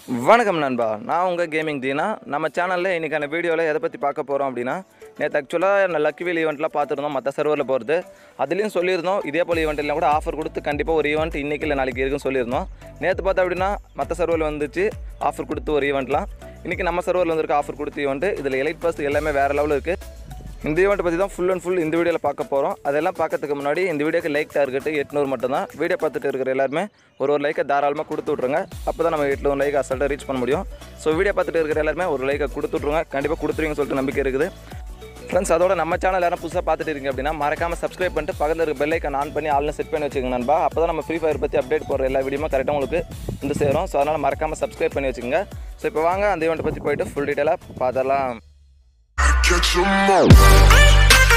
வணக்கம் நண்பா நான் உங்கள் கேமிங் தீனா நம்ம சேனலில் இன்றைக்கான வீடியோவில் எதை பற்றி பார்க்க போகிறோம் அப்படின்னா நேற்று ஆக்சுவலாக லக்கி வீல் ஈவெண்ட்லாம் பார்த்துருந்தோம் மற்ற சர்வரில் போகிறது அதுலேயும் சொல்லியிருந்தோம் இதே போல் ஈவெண்ட்லாம் கூட ஆஃபர் கொடுத்து கண்டிப்பாக ஒரு ஈவெண்ட் இன்றைக்கி இல்லை நாளைக்கு இருக்குன்னு சொல்லியிருந்தோம் நேற்று பார்த்தா அப்படின்னா மற்ற சர்வரில் வந்துச்சு ஆஃபர் கொடுத்து ஒரு ஈவெண்ட்லாம் இன்றைக்கி நம்ம சர்வரில் வந்திருக்க ஆஃபர் கொடுத்த ஈவெண்ட்டு இதில் எலைட் பாஸ் எல்லாமே வேறு லெவலில் இருக்குது இந்த ஈவெண்ட் பற்றி தான் ஃபுல் அண்ட் ஃபுல் இந்த வீடியோவில் பார்க்க போகிறோம் அதெல்லாம் பார்க்கறதுக்கு முன்னாடி இந்த வீடியோக்கு லைக் டார்கெட்டு எட்நூறு மட்டும் தான் வீடியோ பார்த்துட்டு இருக்கிற எல்லாருமே ஒரு ஒரு லைக்கை தாராளமாக கொடுத்து விட்ருங்க அப்போ தான் நம்ம எட்நூறு லைக் அசல்ட்டாக ரீச் பண்ண முடியும் ஸோ வீடியோ பார்த்துட்டு இருக்கிற எல்லாருமே ஒரு லைக்கை கொடுத்து விட்ருங்க கண்டிப்பாக கொடுத்துருவீங்கன்னு சொல்லிட்டு நம்பிக்கை இருக்குது ஃப்ரெண்ட்ஸ் அதோட நம்ம சேனல் யாரும் புதுசாக பார்த்துட்டு இருக்கீங்க அப்படின்னா மறக்காமல் சப்ஸ்கிரைப் பண்ணிட்டு பக்கத்தில் இருக்க பெல் ஐக்கன் ஆன் பண்ணி ஆல்னு செட் பண்ணி வச்சுக்கோங்க நண்பா அப்போ தான் நம்ம ஃப்ரீ ஃபயர் பற்றி அப்டேட் போடுற எல்லா வீடியோமே கரெக்டாக உங்களுக்கு வந்து சேரும் ஸோ அதனால் மறக்காமல் சப்ஸ்கிரைப் பண்ணி வச்சுக்கோங்க ஸோ இப்போ வாங்க அந்த ஈவெண்ட் பற்றி போயிட்டு ஃபுல் டீட்டெயிலாக பார்த்துடலாம் Catch 'em all.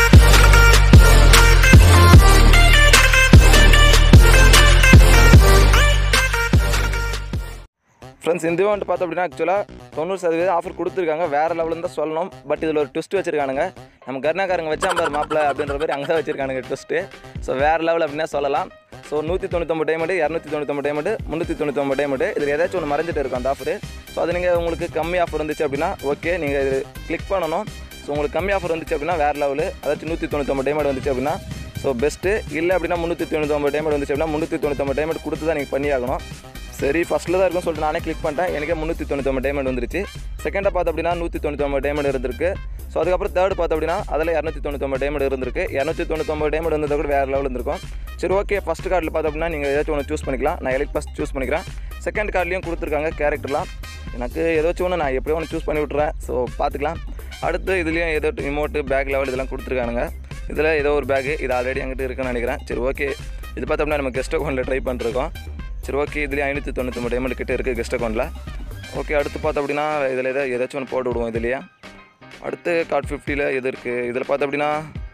ஃப்ரெண்ட்ஸ் இந்த ஈவெண்ட் பார்த்தோம் அப்படின்னா ஆக்சுவலாக தொண்ணூறு சதவீதம் ஆஃபர் கொடுத்துருக்காங்க வேறு லெவலில் தான் சொல்லணும் பட் இதில் ஒரு ட்விஸ்ட் வச்சிருக்கானுங்க நம்ம கர்நாக்காரங்க வச்சா பாரு மாப்பிள்ள அப்படின்ற மாதிரி அங்கே தான் வச்சிருக்கானுங்க ட்விஸ்ட்டு ஸோ வேறு லெவல் அப்படின்னா சொல்லலாம் ஸோ நூற்றி தொண்ணூத்தொம்பது டைமண்டு இரநூத்தி தொண்ணூத்தொம்பது டைமண்டு முந்நூற்றி தொண்ணூத்தொம்பது டைமண்டு இதில் ஏதாச்சும் ஒன்று மறைஞ்சிட்டு இருக்கும் அந்த ஆஃபர் ஸோ அது நீங்கள் உங்களுக்கு கம்மி ஆஃபர் வந்துச்சு அப்படின்னா ஓகே நீங்கள் இது கிளிக் பண்ணணும் ஸோ உங்களுக்கு கம்மி ஆஃபர் வந்துச்சு அப்படின்னா வேறு லெவலு அதாச்சும் நூற்றி தொண்ணூத்தொம்பது டைமண்ட் வந்துச்சு அப்படின்னா ஸோ பெஸ்ட்டு இல்லை அப்படின்னா முந்நூற்றி தொண்ணூத்தொம்பது டைமண்ட் வந்துச்சு அப்படின்னா முந்நூற்றி தொண்ணூத்தொம்பது டைமண்ட் கொடுத்து தான் நீங்கள் பண்ணியாகணும் சரி ஃபஸ்ட்டில் தான் இருக்கும்னு சொல்லிட்டு நானே கிளிக் பண்ணிட்டேன் எனக்கே முந்நூற்றி தொண்ணூத்தொம்பது டைமண்ட் வந்துருச்சு செகண்டாக பார்த்து அப்படின்னா நூற்றி தொண்ணூத்தொம்பது டைமண்ட் இருந்திருக்கு ஸோ அதுக்கப்புறம் தேர்ட் பார்த்து அப்படின்னா அதில் இரநூத்தி தொண்ணூத்தொம்பது டைமண்ட் இருந்திருக்கு இரநூத்தி தொண்ணூத்தொம்பது டைமண்ட் இருந்தது கூட வேறு லெவல் இருந்திருக்கும் சரி ஓகே ஃபஸ்ட் கார்டில் பார்த்து அப்படின்னா நீங்கள் ஏதாச்சும் ஒன்று சூஸ் பண்ணிக்கலாம் நான் எலிட் ஃபஸ்ட் சூஸ் பண்ணிக்கிறேன் செகண்ட் கார்ட்லேயும் கொடுத்துருக்காங்க கேரக்டர்லாம் எனக்கு ஏதாச்சும் ஒன்று நான் எப்படியோ ஒன்று சூஸ் பண்ணி விட்றேன் ஸோ பார்த்துக்கலாம் அடுத்து இதுலேயும் ஏதோ இமோட்டு பேக் லெவல் இதெல்லாம் கொடுத்துருக்கானுங்க இதில் ஏதோ ஒரு பேக்கு இது ஆல்ரெடி என்கிட்ட இருக்குன்னு நினைக்கிறேன் சரி ஓகே இது பார்த்து அப்படின்னா நம்ம கெஸ்ட் அக்கௌண்ட்டில் ட்ரை பண்ணிருக்கோம் சரி ஓகே இதுலேயும் ஐநூற்றி தொண்ணூற்றி டைமண்ட் கிட்ட இருக்குது கெஸ்ட் அக்கௌண்ட்டில் ஓகே அடுத்து பார்த்தோம் அப்படின்னா இதில் ஏதோ ஏதாச்சும் ஒன்று போட்டு விடுவோம் இதுலையே அடுத்து கார்ட் ஃபிஃப்டியில் இது இருக்குது இதில் பார்த்தோம் அப்படின்னா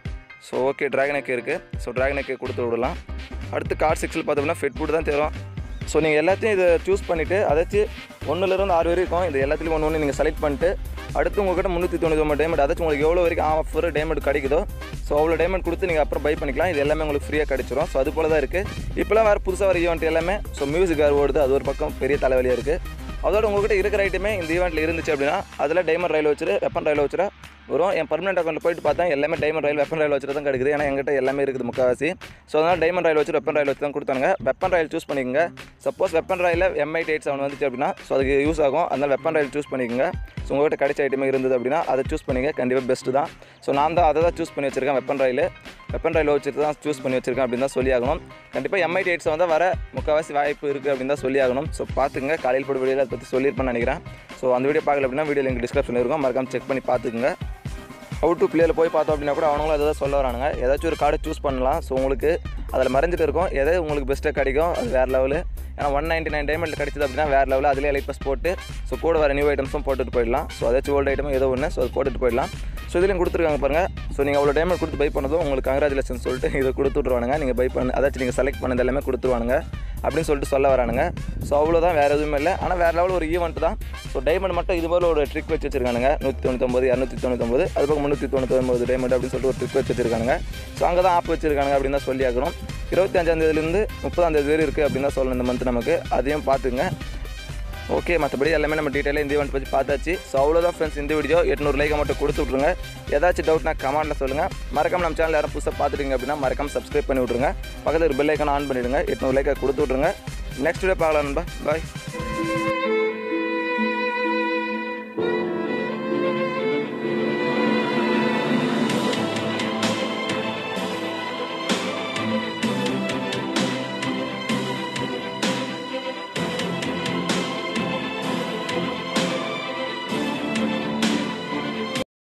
ஸோ ஓகே ட்ராகன் எக்கே இருக்குது ஸோ ட்ராகன் எக்கே கொடுத்து விடலாம் அடுத்து கார்ட் சிக்ஸில் பார்த்தோம் அப்படின்னா ஃபெட் ஃபுட் தான் தரும் ஸோ நீங்கள் எல்லாத்தையும் இதை சூஸ் பண்ணிவிட்டு அதாச்சும் ஒன்றுலேருந்து ஆறு வரைக்கும் இது எல்லாத்துலேயும் ஒன்று ஒன்று நீங்கள் செலக்ட் பண்ணிட்டு அடுத்து உங்கள்கிட்ட முந்நூற்றி தொண்ணூற்றி ஒன்பது டைமண்ட் அதாச்சும் உங்களுக்கு எவ்வளோ வரைக்கும் ஆஃபர் டைமண்ட் கிடைக்குதோ ஸோ அவ்வளோ டைமண்ட் கொடுத்து நீங்கள் அப்புறம் பை பண்ணிக்கலாம் இது எல்லாமே உங்களுக்கு ஃப்ரீயாக கிடைச்சிரும் ஸோ அது போல தான் இருக்குது இப்போலாம் வேறு புதுசாக வர ஈவெண்ட் எல்லாமே ஸோ மியூசிக் வேறு ஓடுது அது ஒரு பக்கம் பெரிய தலைவலியாக இருக்குது அதோட உங்கள்கிட்ட இருக்கிற ஐட்டமே இந்த ஈவெண்ட்டில் இருந்துச்சு அப்படின்னா அதில் டைமண்ட் ரயில் வச்சுரு வெப்பன் ரயில் வச்சுரு வரும் என் பர்மனெண்ட் அக்கௌண்ட்டில் போயிட்டு பார்த்தா எல்லாமே டைமண்ட் ரயில் வெப்பன் ரயில் வச்சுட்டு தான் கிடைக்குது ஏன்னா எங்கிட்ட எல்லாமே இருக்குது முக்கால்வாசி ஸோ அதனால் டைமண்ட் ரயில் வச்சு வெப்பன் ரயில் வச்சு தான் கொடுத்தாங்க வெப்பன் ரயில் சூஸ் பண்ணிக்கோங்க suppose weapon royale M I eight seven வந்துச்சு அப்படின்னா ஸோ அதுக்கு யூஸ் ஆகும் அதனால் வெப்பன் ரயில் சூஸ் பண்ணிக்கோங்க ஸோ உங்கள்கிட்ட கிடைச்ச ஐட்டமே இருந்தது அப்படின்னா அதை சூஸ் பண்ணிங்க கண்டிப்பாக பெஸ்ட்டு தான் ஸோ நான் தான் அதை தான் சூஸ் பண்ணி வச்சிருக்கேன் வெப்பன் ரயில் வெப்பன் ரயில் வச்சுட்டு தான் சூஸ் பண்ணி வச்சிருக்கேன் அப்படின்னு தான் சொல்லி ஆகணும் கண்டிப்பாக எம்ஐ எயிட்ஸ் வந்து வர முக்கால்வாசி வாய்ப்பு இருக்குது அப்படின்னு தான் சொல்லி ஆகணும் ஸோ பார்த்துங்க காலையில் போட்டு வீடியோவில் அதை பற்றி சொல்லியிருப்பேன்னு நினைக்கிறேன் ஸோ அந்த வீடியோ பார்க்கல அப்படின்னா வீடியோ லிங்க் டிஸ்கிரிப்ஷனில் இருக்கும் மறக்காம செக் பண்ணி பார்த்துக்குங்க அவுட் டு பிளேயில் போய் பார்த்தோம் அப்படின்னா கூட அவங்களும் அதை தான் சொல்ல வரானுங்க ஏதாச்சும் ஒரு கார்டு சூஸ் பண்ணலாம் ஸோ உங்களுக்கு அதில் மறைஞ்சிட்டு இருக்கும் எது உங்களுக்கு பெஸ்ட்டாக கிடைக்கும் அது வேறு லெவலு ஏன்னா ஒன் நைன்ட்டி நைன் டைமண்ட் கிடைச்சது அப்படின்னா வேறு லெவலில் அதிலே லைட் பஸ் போட்டு ஸோ கூட வர நியூ ஐட்டம்ஸும் போட்டுட்டு போயிடலாம் ஸோ ஏதாச்சும் ஓல்டு ஐட்டமும் ஏதோ ஒன்று ஸோ அது போட்டுட்டு போயிடலாம் ஸோ இதுலையும் கொடுத்துருக்காங்க பாருங்கள் ஸோ நீங்கள் அவ்வளோ டைமண்ட் கொடுத்து பை பண்ணதும் உங்களுக்கு கங்க்ராச்சுலேஷன் சொல்லிட்டு இதை கொடுத்து விட்ருவானுங்க நீங்கள் பை பண்ண அதாச்சும் நீங்கள் செலக்ட் பண்ணது எல்லாமே கொடுத்துருவானுங்க அப்படின்னு சொல்லிட்டு சொல்ல வரானுங்க ஸோ அவ்வளோதான் வேறு எதுவுமே இல்லை ஆனால் வேறு லெவல் ஒரு ஈவெண்ட் தான் ஸோ டைமண்ட் மட்டும் இது போல ஒரு ட்ரிக் வச்சு வச்சிருக்கானுங்க நூற்றி தொண்ணூத்தொம்பது இரநூத்தி தொண்ணூத்தொம்பது அது பக்கம் முந்நூற்றி தொண்ணூத்தொம்பது டைமண்ட் அப்படின்னு சொல்லிட்டு ஒரு ட்ரிக் வச்சு வச்சிருக்கானுங்க ஸோ அங்கே தான் ஆப் வச்சிருக்காங்க அப்படின்னு தான் சொல்லி ஆகணும் இருபத்தி அஞ்சாந்தேதிலேருந்து முப்பதாந்தேதி வரை இருக்குது அப்படின்னு தான் சொல்லணும் இந்த மந்த் நமக்கு அதையும் பார்த்துங்க ஓகே மற்றபடி எல்லாமே நம்ம டீட்டெயிலாக இந்த ஈவெண்ட் பற்றி பார்த்தாச்சு ஸோ அவ்வளோதான் ஃப்ரெண்ட்ஸ் இந்த வீடியோ எட்நூறு லைக்கை மட்டும் கொடுத்து விட்ருங்க ஏதாச்சும் டவுட்னா கமெண்ட்டில் சொல்லுங்கள் மறக்காம நம்ம சேனல் யாரும் புதுசாக பார்த்துட்டீங்க அப்படின்னா மறக்காம சப்ஸ்கிரைப் பண்ணி விட்ருங்க பக்கத்தில் ஒரு பெல் ஐக்கான ஆன் பண்ணிவிடுங்க எட்நூறு லைக்கை கொடுத்து விட்ருங்க நெக்ஸ்ட் வீடியோ பார்க்கலாம் நண்பா பாய்